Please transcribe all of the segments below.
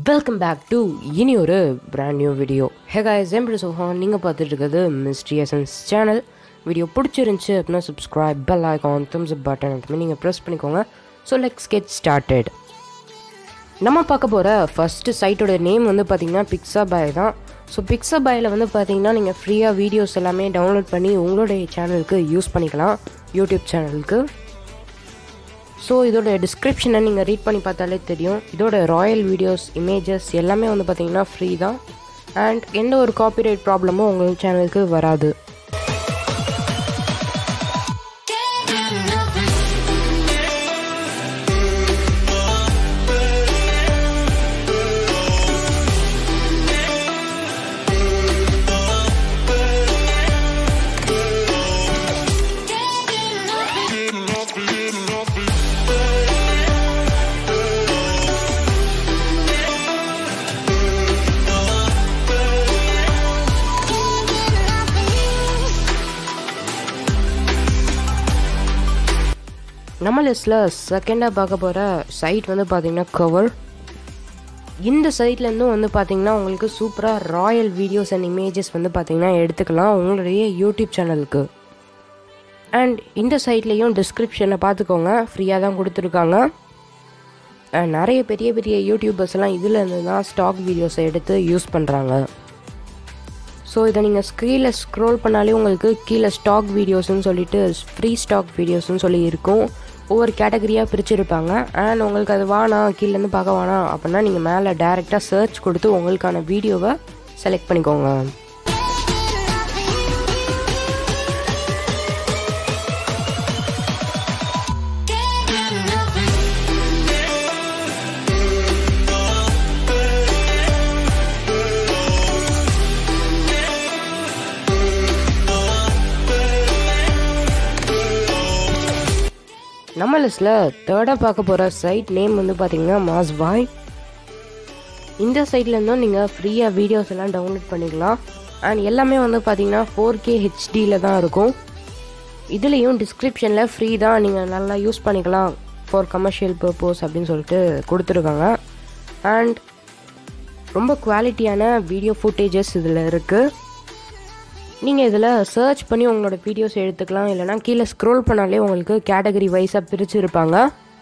welcome back to இனி ஒரு brand new video hey guys எம்பி சுஹான் நீங்கள் பார்த்துட்டு இருக்கிறது மிஸ்ட்ரி எசன்ஸ் சேனல் வீடியோ பிடிச்சிருந்துச்சி அப்படின்னா subscribe bell icon thumbs up button அதுமாதிரி நீங்கள் ப்ரெஸ் பண்ணிக்கோங்க ஸோ லெட்ஸ் கெட் ஸ்டார்டட் நம்ம பார்க்க போகிற ஃபஸ்ட்டு சைட்டோட நேம் வந்து பார்த்திங்கன்னா பிக்ஸா பாய் தான் ஸோ பிக்ஸா பாயில் வந்து பார்த்தீங்கன்னா நீங்கள் ஃப்ரீயாக வீடியோஸ் எல்லாமே டவுன்லோட் பண்ணி உங்களுடைய சேனலுக்கு யூஸ் பண்ணிக்கலாம் யூடியூப் சேனலுக்கு ஸோ இதோட டிஸ்கிரிப்ஷனை நீங்கள் ரீட் பண்ணி பார்த்தாலே தெரியும் இதோட ராயல் வீடியோஸ் இமேஜஸ் எல்லாமே வந்து பார்த்தீங்கன்னா ஃப்ரீ தான் அண்ட் எந்த ஒரு காப்பிரைட் ப்ராப்ளமும் உங்கள் சேனலுக்கு வராது நம்ம லிஸ்ட்டில் செகண்டாக பார்க்க போகிற சைட் வந்து பார்த்தீங்கன்னா கவர் இந்த சைட்லேருந்தும் வந்து பார்த்தீங்கன்னா உங்களுக்கு சூப்பராக ராயல் வீடியோஸ் அண்ட் இமேஜஸ் வந்து பார்த்தீங்கன்னா எடுத்துக்கலாம் உங்களுடைய யூடியூப் சேனலுக்கு அண்ட் இந்த சைட்லேயும் டிஸ்கிரிப்ஷனை பார்த்துக்கோங்க ஃப்ரீயாக தான் கொடுத்துருக்காங்க அண்ட் நிறைய பெரிய பெரிய யூடியூபர்ஸ் எல்லாம் இதில் இருந்து தான் ஸ்டாக் வீடியோஸை எடுத்து யூஸ் பண்ணுறாங்க ஸோ இதை நீங்கள் ஸ்க்ரீனில் ஸ்க்ரோல் பண்ணாலே உங்களுக்கு கீழே ஸ்டாக் வீடியோஸ்னு சொல்லிட்டு ஃப்ரீ ஸ்டாக் வீடியோஸ்னு சொல்லி இருக்கும் ஒவ்வொரு கேட்டகரியாக பிரிச்சிருப்பாங்க அண்ட் உங்களுக்கு அது வேணாம் கீழேருந்து பார்க்க வேணாம் அப்படின்னா நீங்கள் மேலே டேரெக்டாக சர்ச் கொடுத்து உங்களுக்கான வீடியோவை செலக்ட் பண்ணிக்கோங்க நம்ம லிஸ்ட்டில் தேர்டாக பார்க்க போகிற சைட் நேம் வந்து பார்த்தீங்கன்னா மாஸ் பாய் இந்த சைட்லேருந்தும் நீங்கள் ஃப்ரீயாக வீடியோஸ் எல்லாம் டவுன்லோட் பண்ணிக்கலாம் அண்ட் எல்லாமே வந்து பார்த்தீங்கன்னா ஃபோர் கே ஹெச்டியில் தான் இருக்கும் இதுலேயும் டிஸ்கிரிப்ஷனில் ஃப்ரீ தான் நீங்கள் நல்லா யூஸ் பண்ணிக்கலாம் ஃபார் கமர்ஷியல் பர்பஸ் அப்படின்னு சொல்லிட்டு கொடுத்துருக்காங்க அண்ட் ரொம்ப குவாலிட்டியான வீடியோ ஃபுட்டேஜஸ் இதில் இருக்குது நீங்கள் இதில் சர்ச் பண்ணி உங்களோட வீடியோஸ் எடுத்துக்கலாம் இல்லைனா கீழே ஸ்க்ரோல் பண்ணாலே உங்களுக்கு கேட்டகரி வைஸாக பிரிச்சுருப்பாங்க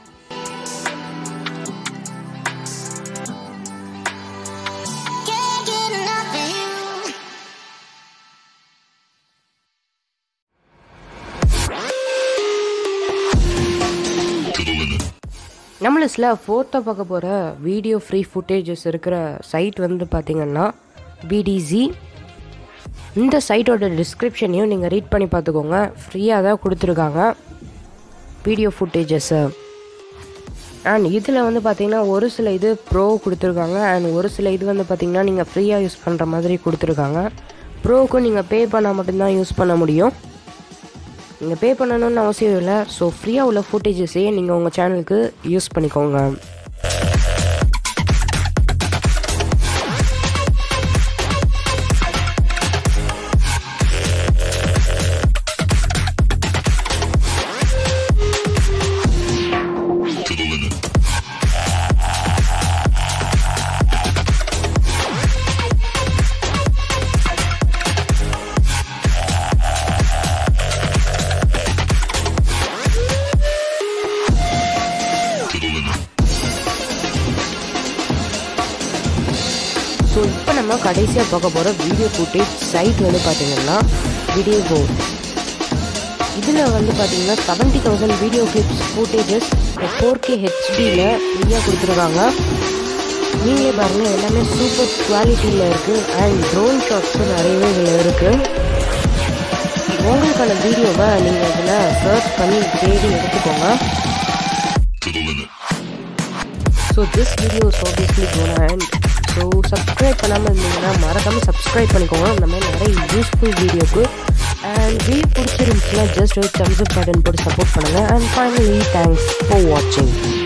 நம்ம லிஸ்ட்டில் ஃபோர்த்தாக பார்க்க போகிற வீடியோ ஃப்ரீ ஃபுட்டேஜஸ் இருக்கிற சைட் வந்து பார்த்திங்கன்னா பிடிசி இந்த சைட்டோட டிஸ்கிரிப்ஷனையும் நீங்கள் ரீட் பண்ணி பார்த்துக்கோங்க ஃப்ரீயாக தான் கொடுத்துருக்காங்க வீடியோ ஃபுட்டேஜஸ்ஸு அண்ட் இதில் வந்து பார்த்தீங்கன்னா ஒரு சில இது ப்ரோ கொடுத்துருக்காங்க அண்ட் ஒரு சில இது வந்து பார்த்தீங்கன்னா நீங்கள் ஃப்ரீயாக யூஸ் பண்ணுற மாதிரி கொடுத்துருக்காங்க ப்ரோவுக்கும் நீங்கள் பே பண்ணால் மட்டும்தான் யூஸ் பண்ண முடியும் நீங்கள் பே பண்ணணும்னு அவசியம் இல்லை ஸோ ஃப்ரீயாக உள்ள ஃபுட்டேஜஸே நீங்கள் உங்கள் சேனலுக்கு யூஸ் பண்ணிக்கோங்க ஸோ இப்போ நம்ம கடைசியாக பார்க்க போகிற வீடியோ ஃபுட்டேஜ் சைட் வந்து பார்த்தீங்கன்னா வீடியோ போர்ட் இதில் வந்து பார்த்தீங்கன்னா seventy thousand video clips footages four K ஹெச்டியில் ஃப்ரீயாக கொடுத்துருக்காங்க நீங்களே பாருங்கள் எல்லாமே சூப்பர் குவாலிட்டியில் இருக்குது அண்ட் ட்ரோன் ஷாட்ஸும் நிறையவே இதில் இருக்குது உங்களுக்கான வீடியோவை நீங்கள் இதில் சர்ச் பண்ணி தேடி எடுத்துக்கோங்க so this video is obviously gone and so subscribe பண்ணாமல் இருந்தீங்கன்னா மறக்காமல் சப்ஸ்கிரைப் பண்ணிக்கோங்க இந்த மாதிரி நிறைய யூஸ்ஃபுல் வீடியோக்கு அண்ட் வீடியோ பிடிச்சிருந்துச்சுன்னா ஜஸ்ட் ஒரு தம்ஸ் அப் பட்டன் போட்டு சப்போர்ட் பண்ணுங்கள் அண்ட் ஃபைனலி தேங்க்ஸ் ஃபார் வாட்சிங்